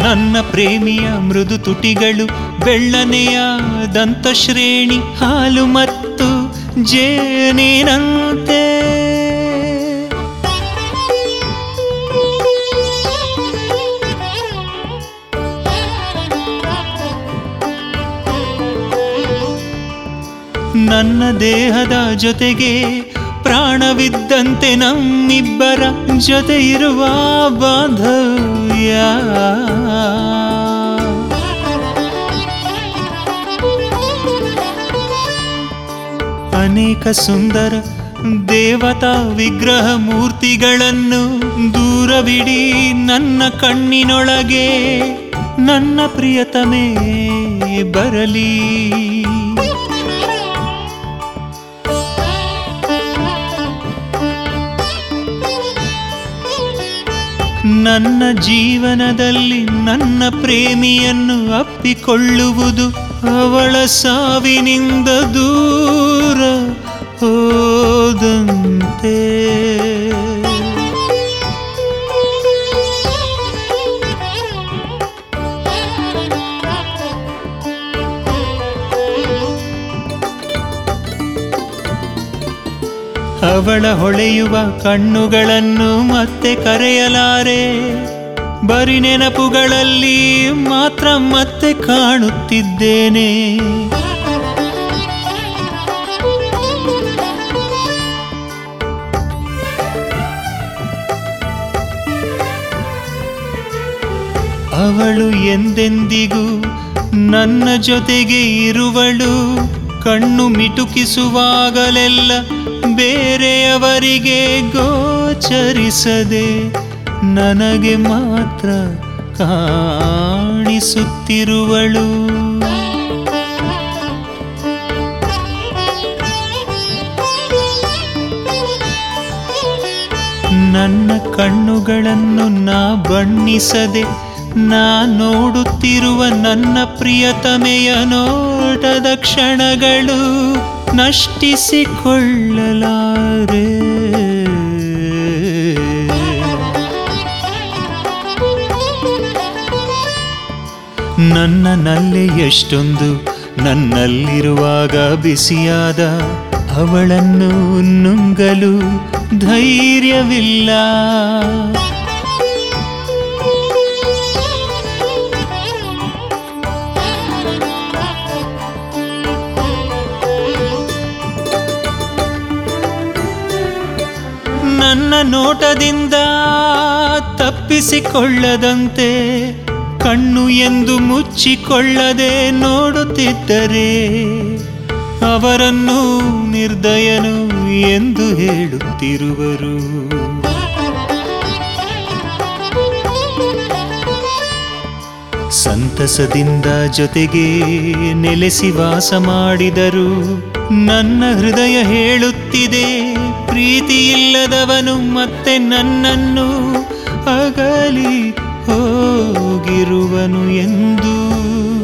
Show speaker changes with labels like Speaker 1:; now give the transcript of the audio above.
Speaker 1: ನನ್ನ ಪ್ರೇಮಿಯ ಮೃದು ತುಟಿಗಳು ಬೆಳ್ಳನೆಯ ದಂತ ಶ್ರೇಣಿ ಹಾಲು ಮತ್ತು ಜೇನಿನಂತೆ ನನ್ನ ದೇಹದ ಜೊತೆಗೆ ಪ್ರಾಣವಿದ್ದಂತೆ ನಮ್ಮಿಬ್ಬರ ಜೊತೆ ಇರುವ ಬಾಂಧವ್ಯ ಅನೇಕ ಸುಂದರ ದೇವತಾ ವಿಗ್ರಹ ಮೂರ್ತಿಗಳನ್ನು ದೂರವಿಡಿ ನನ್ನ ಕಣ್ಣಿನೊಳಗೆ ನನ್ನ ಪ್ರಿಯತಮೇ ಬರಲಿ ನನ್ನ ಜೀವನದಲ್ಲಿ ನನ್ನ ಪ್ರೇಮಿಯನ್ನು ಅಪ್ಪಿಕೊಳ್ಳುವುದು ಅವಳ ಸಾವಿನಿಂದ ದೂರ ಹೋದಂತೆ ಅವಳ ಹೊಳೆಯುವ ಕಣ್ಣುಗಳನ್ನು ಮತ್ತೆ ಕರೆಯಲಾರೆ ಬರಿ ನೆನಪುಗಳಲ್ಲಿ ಮಾತ್ರ ಮತ್ತೆ ಕಾಣುತ್ತಿದ್ದೇನೆ ಅವಳು ಎಂದೆಂದಿಗೂ ನನ್ನ ಜೊತೆಗೆ ಇರುವಳು ಕಣ್ಣು ಮಿಟುಕಿಸುವಾಗಲೆಲ್ಲ ಬೇರೆಯವರಿಗೆ ಗೋಚರಿಸದೆ ನನಗೆ ಮಾತ್ರ ಕಾಣಿಸುತ್ತಿರುವಳು ನನ್ನ ಕಣ್ಣುಗಳನ್ನು ನಾ ಬಣ್ಣಿಸದೆ ನಾ ನೋಡುತ್ತಿರುವ ನನ್ನ ಪ್ರಿಯತಮೆಯ ನೋಟದ ಕ್ಷಣಗಳು ನಷ್ಟಿಸಿಕೊಳ್ಳಲಾರೆ ನನ್ನ ನಲ್ಲೆ ಎಷ್ಟೊಂದು ನನ್ನಲ್ಲಿರುವಾಗ ಬಿಸಿಯಾದ ಅವಳನ್ನು ನುಂಗಲು ಧೈರ್ಯವಿಲ್ಲ ನನ್ನ ನೋಟದಿಂದ ತಪ್ಪಿಸಿಕೊಳ್ಳದಂತೆ ಕಣ್ಣು ಎಂದು ಮುಚ್ಚಿಕೊಳ್ಳದೆ ನೋಡುತ್ತಿದ್ದರೆ ಅವರನ್ನು ನಿರ್ದಯನು ಎಂದು ಹೇಳುತ್ತಿರುವರು ಸಂತಸದಿಂದ ಜೊತೆಗೆ ನೆಲೆಸಿ ವಾಸ ಮಾಡಿದರು ನನ್ನ ಹೃದಯ ಹೇಳುತ್ತಿದೆ ಪ್ರೀತಿಯಿಲ್ಲದವನು ಮತ್ತೆ ನನ್ನನ್ನು ಅಗಲಿ ಹೋಗಿರುವನು ಎಂದು